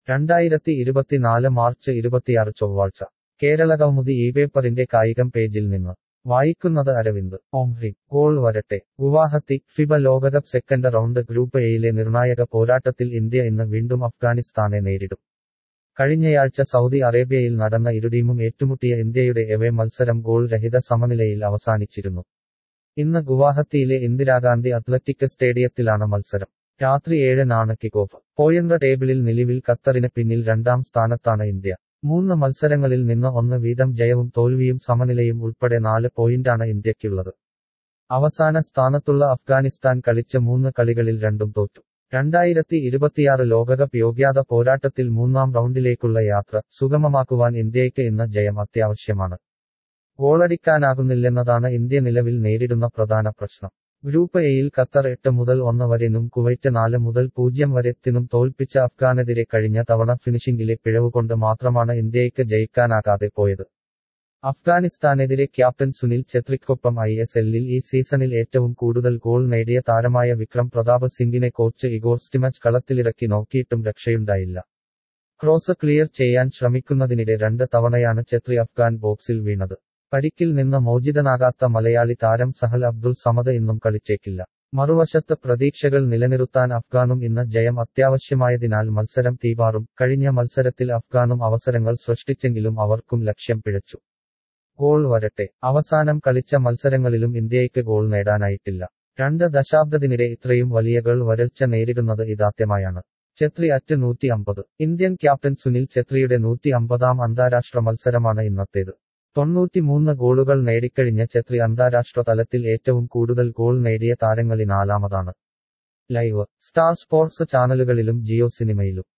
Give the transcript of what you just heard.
രണ്ടായിരത്തി ഇരുപത്തിനാല് മാർച്ച് ഇരുപത്തിയാറ് ചൊവ്വാഴ്ച കേരള കൗമുദി ഈ പേപ്പറിന്റെ കായികം പേജിൽ നിന്ന് വായിക്കുന്നത് അരവിന്ദ് ഓംഹ്രി ഗോൾ വരട്ടെ ഗുവാഹത്തി ഫിബ ലോകകപ്പ് സെക്കൻഡ് റൗണ്ട് ഗ്രൂപ്പ് എയിലെ നിർണായക പോരാട്ടത്തിൽ ഇന്ത്യ ഇന്ന് വീണ്ടും അഫ്ഗാനിസ്ഥാനെ നേരിടും കഴിഞ്ഞയാഴ്ച സൗദി അറേബ്യയിൽ നടന്ന ഇരുടീമും ഏറ്റുമുട്ടിയ ഇന്ത്യയുടെ എവേ മത്സരം ഗോൾ രഹിത സമനിലയിൽ അവസാനിച്ചിരുന്നു ഇന്ന് ഗുവാഹത്തിയിലെ ഇന്ദിരാഗാന്ധി അത്ലറ്റിക് സ്റ്റേഡിയത്തിലാണ് മത്സരം രാത്രി ഏഴിനാണ് കിക്ക് ഓഫ് പോയിന്റ് ടേബിളിൽ നിലവിൽ ഖത്തറിന് പിന്നിൽ രണ്ടാം സ്ഥാനത്താണ് ഇന്ത്യ മൂന്ന് മത്സരങ്ങളിൽ നിന്ന് ഒന്ന് വീതം ജയവും തോൽവിയും സമനിലയും ഉൾപ്പെടെ നാല് പോയിന്റാണ് ഇന്ത്യയ്ക്കുള്ളത് അവസാന സ്ഥാനത്തുള്ള അഫ്ഗാനിസ്ഥാൻ കളിച്ച മൂന്ന് കളികളിൽ രണ്ടും തോറ്റു രണ്ടായിരത്തി ഇരുപത്തിയാറ് ലോകകപ്പ് യോഗ്യത പോരാട്ടത്തിൽ മൂന്നാം റൗണ്ടിലേക്കുള്ള യാത്ര സുഗമമാക്കുവാൻ ഇന്ത്യയ്ക്ക് ഇന്ന് ജയം അത്യാവശ്യമാണ് ഗോളടിക്കാനാകുന്നില്ലെന്നതാണ് ഇന്ത്യ നിലവിൽ നേരിടുന്ന പ്രധാന പ്രശ്നം ഗ്രൂപ്പ് എയിൽ ഖത്തർ എട്ട് മുതൽ ഒന്ന് വരെനും കുവൈറ്റ് നാല് മുതൽ പൂജ്യം വരെത്തിനും തോൽപ്പിച്ച അഫ്ഗാനെതിരെ കഴിഞ്ഞ തവണ ഫിനിഷിംഗിലെ പിഴവുകൊണ്ട് മാത്രമാണ് ഇന്ത്യയ്ക്ക് ജയിക്കാനാകാതെ പോയത് അഫ്ഗാനിസ്ഥാനെതിരെ ക്യാപ്റ്റൻ സുനിൽ ഛത്രിക്കൊപ്പം ഐ എസ് എല്ലിൽ ഈ സീസണിൽ ഏറ്റവും കൂടുതൽ ഗോൾ നേടിയ താരമായ വിക്രം പ്രതാപ് സിംഗിനെ കോച്ച് ഇഗോർ സ്റ്റിമച്ച് കളത്തിലിറക്കി നോക്കിയിട്ടും രക്ഷയുണ്ടായില്ല ക്രോസ് ക്ലിയർ ചെയ്യാൻ ശ്രമിക്കുന്നതിനിടെ രണ്ട് തവണയാണ് ഛത്രി അഫ്ഗാൻ ബോക്സിൽ വീണത് പരിക്കിൽ നിന്ന് മോചിതനാകാത്ത മലയാളി താരം സഹൽ അബ്ദുൾ സമദ് ഇന്നും കളിച്ചേക്കില്ല മറുവശത്ത് പ്രതീക്ഷകൾ നിലനിർത്താൻ അഫ്ഗാനും ഇന്ന് ജയം അത്യാവശ്യമായതിനാൽ മത്സരം തീപാറും കഴിഞ്ഞ മത്സരത്തിൽ അഫ്ഗാനും അവസരങ്ങൾ സൃഷ്ടിച്ചെങ്കിലും അവർക്കും ലക്ഷ്യം പിഴച്ചു ഗോൾ വരട്ടെ അവസാനം കളിച്ച മത്സരങ്ങളിലും ഇന്ത്യയ്ക്ക് ഗോൾ നേടാനായിട്ടില്ല രണ്ട് ദശാബ്ദത്തിനിടെ ഇത്രയും വലിയ ഗോൾ വരൾച്ച നേരിടുന്നത് ഇതാദ്യമായാണ് ഛത്രി അറ്റ് നൂറ്റി അമ്പത് ഇന്ത്യൻ ക്യാപ്റ്റൻ സുനിൽ ഛത്രിയുടെ നൂറ്റി അമ്പതാം അന്താരാഷ്ട്ര മത്സരമാണ് ഇന്നത്തേത് തൊണ്ണൂറ്റിമൂന്ന് ഗോളുകൾ നേടിക്കഴിഞ്ഞ ഛത്രി അന്താരാഷ്ട്ര തലത്തിൽ ഏറ്റവും കൂടുതൽ ഗോൾ നേടിയ താരങ്ങളിൽ നാലാമതാണ് ലൈവ് സ്റ്റാർ സ്പോർട്സ് ചാനലുകളിലും ജിയോ സിനിമയിലും